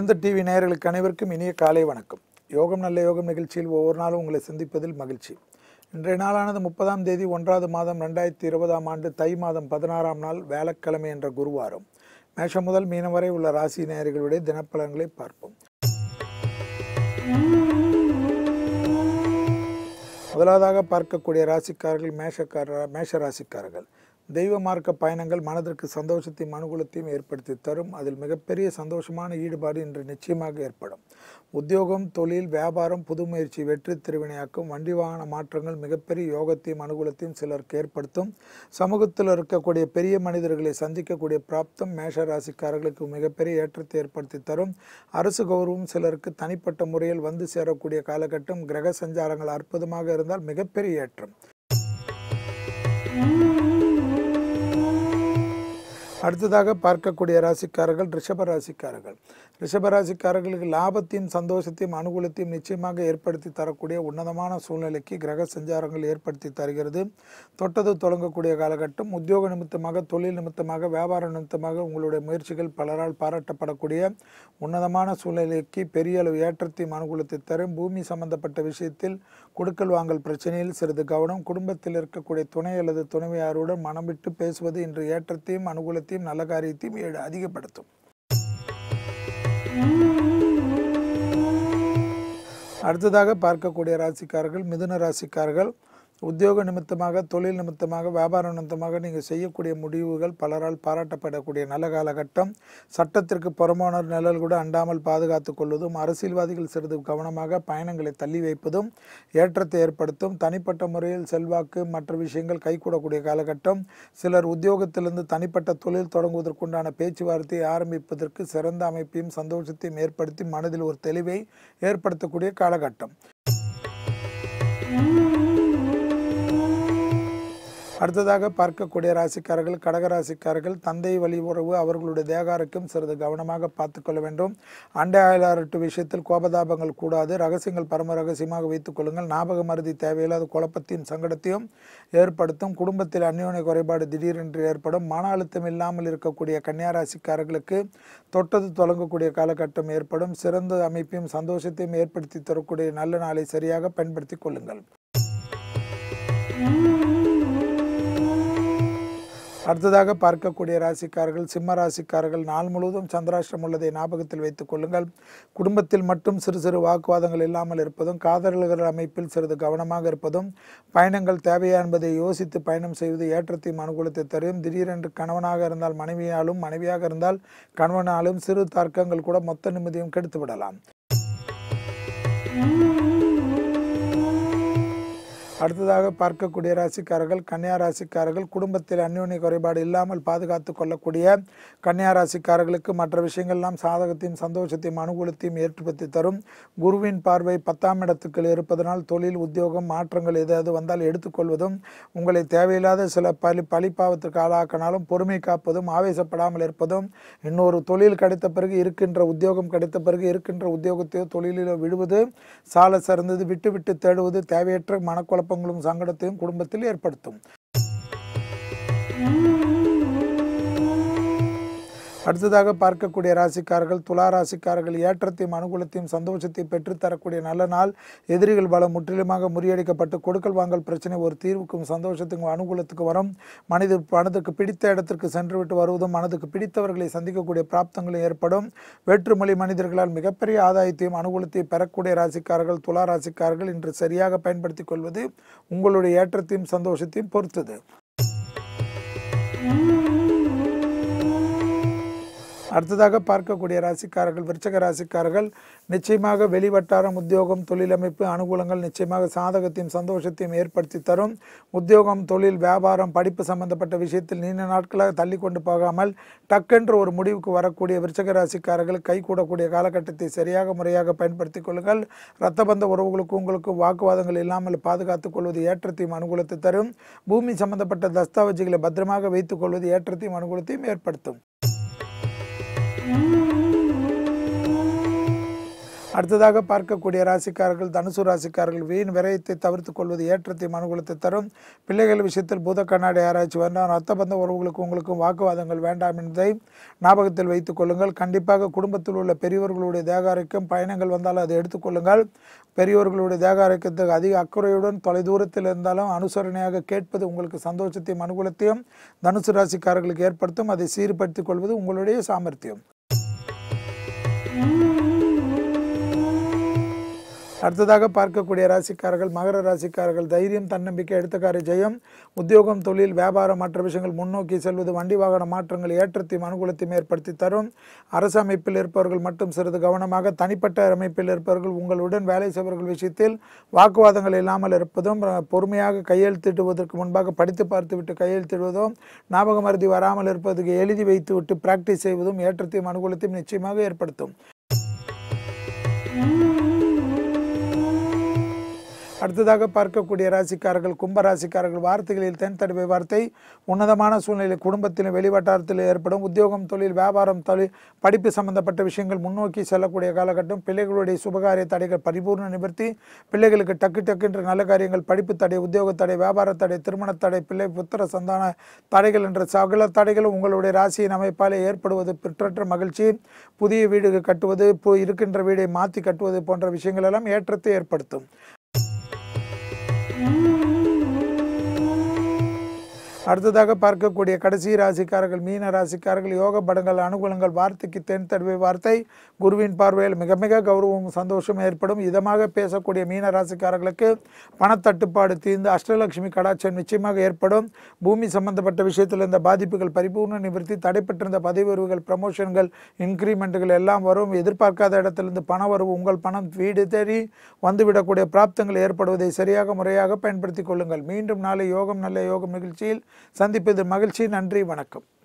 வேந்தர் டிவி நேயர்களுக்கு அனைவருக்கும் இனிய காலை வணக்கம் யோகம் நல்ல யோகம் நிகழ்ச்சியில் ஒவ்வொரு நாளும் உங்களை சந்திப்பதில் மகிழ்ச்சி இன்றைய நாளானது முப்பதாம் தேதி ஒன்றாவது மாதம் ரெண்டாயிரத்தி இருபதாம் ஆண்டு தை மாதம் பதினாறாம் நாள் வேலைக்கிழமை என்ற குருவாரம் மேஷம் முதல் மீனம் வரை உள்ள ராசி நேயர்களுடைய தினப்பலன்களை பார்ப்போம் முதலாவதாக பார்க்கக்கூடிய ராசிக்காரர்கள் மேஷக்கார மேஷ ராசிக்காரர்கள் தெய்வ மார்க்க பயணங்கள் மனதிற்கு சந்தோஷத்தையும் அனுகூலத்தையும் ஏற்படுத்தி தரும் அதில் மிகப்பெரிய சந்தோஷமான ஈடுபாடு இன்று நிச்சயமாக ஏற்படும் உத்தியோகம் தொழில் வியாபாரம் புது முயற்சி வெற்றி திருவினையாக்கும் வண்டி வாகன மாற்றங்கள் மிகப்பெரிய யோகத்தையும் அனுகூலத்தையும் சிலருக்கு ஏற்படுத்தும் சமூகத்தில் இருக்கக்கூடிய பெரிய மனிதர்களை சந்திக்கக்கூடிய பிராப்தம் மேஷ ராசிக்காரர்களுக்கு மிகப்பெரிய ஏற்றத்தை ஏற்படுத்தி தரும் அரசு கௌரவம் சிலருக்கு தனிப்பட்ட முறையில் வந்து சேரக்கூடிய காலகட்டம் கிரக சஞ்சாரங்கள் அற்புதமாக இருந்தால் மிகப்பெரிய ஏற்றம் அடுத்ததாக பார்க்கக்கூடிய ராசிக்காரர்கள் ரிஷப ராசிக்காரர்கள் ரிஷப ராசிக்காரர்களுக்கு லாபத்தையும் சந்தோஷத்தையும் அனுகூலத்தையும் நிச்சயமாக ஏற்படுத்தி தரக்கூடிய உன்னதமான சூழ்நிலைக்கு கிரக சஞ்சாரங்கள் ஏற்படுத்தி தருகிறது தொட்டது தொடங்கக்கூடிய காலகட்டம் உத்தியோக நிமித்தமாக தொழில் நிமித்தமாக வியாபார நிமித்தமாக உங்களுடைய முயற்சிகள் பலரால் பாராட்டப்படக்கூடிய உன்னதமான சூழ்நிலைக்கு பெரிய அளவு ஏற்றத்தையும் அனுகூலத்தை தரும் பூமி சம்பந்தப்பட்ட விஷயத்தில் கொடுக்கல் வாங்கல் பிரச்சனையில் சிறிது கவனம் குடும்பத்தில் இருக்கக்கூடிய துணை அல்லது துணைவியாருடன் மனம் விட்டு பேசுவது இன்று ஏற்றத்தையும் அனுகூலத்தையும் நல்ல காரியத்தையும் ஏ- அதிகப்படுத்தும் அடுத்ததாக பார்க்கக்கூடிய ராசிக்காரர்கள் மிதுன ராசிக்காரர்கள் உத்தியோக நிமித்தமாக தொழில் நிமித்தமாக வியாபார நிமித்தமாக நீங்கள் செய்யக்கூடிய முடிவுகள் பலரால் பாராட்டப்படக்கூடிய நல்ல காலகட்டம் சட்டத்திற்கு புறமான நிழல் கூட அண்டாமல் பாதுகாத்துக் கொள்வதும் அரசியல்வாதிகள் சிறிது கவனமாக பயணங்களை தள்ளி வைப்பதும் ஏற்றத்தை ஏற்படுத்தும் தனிப்பட்ட முறையில் செல்வாக்கு மற்ற விஷயங்கள் கைகூடக்கூடிய காலகட்டம் சிலர் உத்தியோகத்திலிருந்து தனிப்பட்ட தொழில் தொடங்குவதற்குண்டான பேச்சுவார்த்தையை ஆரம்பிப்பதற்கு சிறந்த அமைப்பையும் சந்தோஷத்தையும் ஏற்படுத்தி மனதில் ஒரு தெளிவை ஏற்படுத்தக்கூடிய காலகட்டம் அடுத்ததாக பார்க்கக்கூடிய ராசிக்காரர்கள் கடக ராசிக்காரர்கள் தந்தை வழி உறவு அவர்களுடைய தேகாரக்கும் சிறிது கவனமாக பார்த்துக்கொள்ள வேண்டும் அண்டை அயலாரட்டு விஷயத்தில் கோபதாபங்கள் கூடாது ரகசியங்கள் பரம ரகசியமாக வைத்துக் கொள்ளுங்கள் ஞாபக மருதி தேவையில்லாத குழப்பத்தையும் சங்கடத்தையும் ஏற்படுத்தும் குடும்பத்தில் அந்யோன்ய குறைபாடு திடீரென்று ஏற்படும் மன அழுத்தம் இல்லாமல் இருக்கக்கூடிய கன்னியா ராசிக்காரர்களுக்கு தொட்டது தொடங்கக்கூடிய காலகட்டம் ஏற்படும் சிறந்த அமைப்பையும் சந்தோஷத்தையும் ஏற்படுத்தி தரக்கூடிய நல்ல நாளை சரியாக பயன்படுத்திக் கொள்ளுங்கள் அடுத்ததாக பார்க்கக்கூடிய ராசிக்காரர்கள் சிம்ம ராசிக்காரர்கள் நாள் முழுவதும் சந்திராஷ்டிரம் உள்ளதை ஞாபகத்தில் வைத்துக் கொள்ளுங்கள் குடும்பத்தில் மட்டும் சிறு சிறு வாக்குவாதங்கள் இல்லாமல் இருப்பதும் காதலர்கள் அமைப்பில் சிறிது கவனமாக இருப்பதும் பயணங்கள் தேவையா என்பதை யோசித்து பயணம் செய்வது ஏற்றத்தையும் அனுகூலத்தை தரும் திடீரென்று கணவனாக இருந்தால் மனைவியாலும் மனைவியாக இருந்தால் கணவனாலும் சிறு தர்க்கங்கள் கூட மொத்த நிம்மதியும் கெடுத்து விடலாம் அடுத்ததாக பார்க்கக்கூடிய ராசிக்காரர்கள் கன்னியா ராசிக்காரர்கள் குடும்பத்தில் அந்யோன்ய குறைபாடு இல்லாமல் பாதுகாத்து கொள்ளக்கூடிய கன்னியா ராசிக்காரர்களுக்கு மற்ற விஷயங்கள்லாம் சாதகத்தையும் சந்தோஷத்தையும் அனுகூலத்தையும் ஏற்படுத்தி தரும் குருவின் பார்வை பத்தாம் இடத்துக்கு இருப்பதனால் தொழில் உத்தியோகம் மாற்றங்கள் ஏதாவது வந்தால் எடுத்துக்கொள்வதும் உங்களை தேவையில்லாத சில பலி பழிப்பாவத்திற்கு ஆளாக்கினாலும் பொறுமை காப்பதும் ஆவேசப்படாமல் இருப்பதும் இன்னொரு தொழில் கிடைத்த பிறகு இருக்கின்ற உத்தியோகம் கிடைத்த பிறகு இருக்கின்ற உத்தியோகத்தையோ தொழிலிலோ விடுவது சால சிறந்தது விட்டு விட்டு தேடுவது தேவையற்ற மனக்குழப்பங்களும் சங்கடத்தையும் குடும்பத்தில் ஏற்படுத்தும் அடுத்ததாக பார்க்கக்கூடிய ராசிக்காரர்கள் துலா ராசிக்காரர்கள் ஏற்றத்தையும் அனுகூலத்தையும் சந்தோஷத்தையும் பெற்றுத்தரக்கூடிய நல்ல நாள் எதிரிகள் பலம் முற்றிலுமாக முறியடிக்கப்பட்டு கொடுக்கல் வாங்கல் பிரச்சனை ஒரு தீர்வுக்கும் சந்தோஷத்துக்கும் அனுகூலத்துக்கு வரும் மனித மனதுக்கு பிடித்த இடத்திற்கு சென்று விட்டு வருவதும் மனதுக்கு பிடித்தவர்களை சந்திக்கக்கூடிய பிராப்தங்களும் ஏற்படும் வேற்றுமொழி மனிதர்களால் மிகப்பெரிய ஆதாயத்தையும் அனுகூலத்தையும் பெறக்கூடிய ராசிக்காரர்கள் துலா ராசிக்காரர்கள் இன்று சரியாக பயன்படுத்திக் கொள்வது உங்களுடைய ஏற்றத்தையும் சந்தோஷத்தையும் பொறுத்தது அடுத்ததாக பார்க்கக்கூடிய ராசிக்காரர்கள் விருச்சக ராசிக்காரர்கள் நிச்சயமாக வெளிவட்டாரம் உத்தியோகம் தொழிலமைப்பு அனுகூலங்கள் நிச்சயமாக சாதகத்தையும் சந்தோஷத்தையும் ஏற்படுத்தி தரும் உத்தியோகம் தொழில் வியாபாரம் படிப்பு சம்பந்தப்பட்ட விஷயத்தில் நீண்ட நாட்களாக தள்ளி கொண்டு போகாமல் டக்கென்று ஒரு முடிவுக்கு வரக்கூடிய விருச்சக ராசிக்காரர்கள் கைகூடக்கூடிய காலகட்டத்தை சரியாக முறையாக பயன்படுத்திக் கொள்ளுங்கள் இரத்தபந்த உறவுகளுக்கு உங்களுக்கு வாக்குவாதங்கள் இல்லாமல் பாதுகாத்துக் கொள்வது ஏற்றத்தையும் அனுகூலத்தை தரும் பூமி சம்பந்தப்பட்ட தஸ்தாவேஜுகளை பத்திரமாக வைத்துக் கொள்வது ஏற்றத்தையும் அனுகூலத்தையும் ஏற்படுத்தும் அடுத்ததாக பார்க்கக்கூடிய ராசிக்காரர்கள் தனுசு ராசிக்காரர்கள் வீண் விரயத்தை தவிர்த்து கொள்வது ஏற்றத்தை மனுகுலத்தை தரும் பிள்ளைகள் விஷயத்தில் பூத கண்ணாடி ஆராய்ச்சி வேண்டாம் ரத்த பந்த உறவுகளுக்கு உங்களுக்கும் வாக்குவாதங்கள் வேண்டாம் என்பதை ஞாபகத்தில் வைத்துக் கொள்ளுங்கள் கண்டிப்பாக குடும்பத்தில் உள்ள பெரியவர்களுடைய தேக ஆரோக்கியம் பயணங்கள் வந்தாலும் அதை எடுத்துக்கொள்ளுங்கள் பெரியவர்களுடைய தேக ஆரோக்கியத்துக்கு அதிக அக்கறையுடன் தொலைதூரத்தில் இருந்தாலும் அனுசரணையாக கேட்பது உங்களுக்கு சந்தோஷத்தையும் அனுகூலத்தையும் தனுசு ராசிக்காரர்களுக்கு ஏற்படுத்தும் அதை சீர்படுத்திக் கொள்வது உங்களுடைய சாமர்த்தியம் அடுத்ததாக பார்க்கக்கூடிய ராசிக்காரர்கள் மகர ராசிக்காரர்கள் தைரியம் தன்னம்பிக்கை எடுத்தக்கார ஜெயம் உத்தியோகம் தொழில் வியாபாரம் மற்ற விஷயங்கள் முன்னோக்கி செல்வது வண்டி வாகன மாற்றங்கள் ஏற்றத்தையும் அனுகூலத்தையும் ஏற்படுத்தி தரும் அரசு அமைப்பில் இருப்பவர்கள் மட்டும் சிறிது கவனமாக தனிப்பட்ட அமைப்பில் இருப்பவர்கள் உங்களுடன் வேலை செய்பவர்கள் விஷயத்தில் வாக்குவாதங்கள் இல்லாமல் இருப்பதும் அஹ், பொறுமையாக கையெழுத்திடுவதற்கு முன்பாக படித்து பார்த்துவிட்டு கையெழுத்திடுவதும் ஞாபக மருதி வராமல் இருப்பதற்கு எழுதி வைத்துவிட்டு பிராக்டிஸ் செய்வதும் ஏற்றத்தையும் அனுகூலத்தையும் நிச்சயமாக ஏற்படுத்தும் அடுத்ததாக பார்க்கக்கூடிய ராசிக்காரர்கள் கும்ப ராசிக்காரர்கள் வார்த்தைகளில் தென் தடவை வார்த்தை உன்னதமான சூழ்நிலை குடும்பத்தில் வெளிவட்டாரத்தில் ஏற்படும் உத்தியோகம் தொழில் வியாபாரம் தொழில் படிப்பு சம்பந்தப்பட்ட விஷயங்கள் முன்னோக்கி செல்லக்கூடிய காலகட்டம் பிள்ளைகளுடைய சுபகாரிய தடைகள் பரிபூர்ண நிவர்த்தி பிள்ளைகளுக்கு டக்கு டக்குன்ற நல்ல காரியங்கள் படிப்பு தடை உத்தியோக தடை வியாபார தடை திருமண தடை பிள்ளை புத்திர சந்தான தடைகள் என்ற சகல தடைகளும் உங்களுடைய ராசியின் அமைப்பால் ஏற்படுவது பெற்றற்ற மகிழ்ச்சி புதிய வீடு கட்டுவது இப்போ இருக்கின்ற வீடை மாற்றி கட்டுவது போன்ற விஷயங்கள் எல்லாம் ஏற்றத்தை ஏற்படுத்தும் அடுத்ததாக பார்க்கக்கூடிய கடைசி ராசிக்காரர்கள் மீன ராசிக்காரர்கள் யோக படங்கள் அனுகூலங்கள் வார்த்தைக்கு தென் தடவை வார்த்தை குருவின் பார்வையில் மிக மிக கௌரவம் சந்தோஷம் ஏற்படும் இதமாக பேசக்கூடிய மீன ராசிக்காரர்களுக்கு பணத்தட்டுப்பாடு தீர்ந்து அஷ்டலட்சுமி கடாட்சம் நிச்சயமாக ஏற்படும் பூமி சம்பந்தப்பட்ட விஷயத்தில் இந்த பாதிப்புகள் பரிபூர்ண நிவர்த்தி தடைப்பட்டிருந்த பதவி உயர்வுகள் ப்ரமோஷன்கள் இன்க்ரிமெண்ட்டுகள் எல்லாம் வரும் எதிர்பார்க்காத இடத்திலிருந்து பண வரவு உங்கள் பணம் வீடு தேடி வந்துவிடக்கூடிய பிராப்தங்கள் ஏற்படுவதை சரியாக முறையாக பயன்படுத்திக் கொள்ளுங்கள் மீண்டும் நாளை யோகம் நல்ல யோகம் நிகழ்ச்சியில் சந்திப்பது மகிழ்ச்சி நன்றி வணக்கம்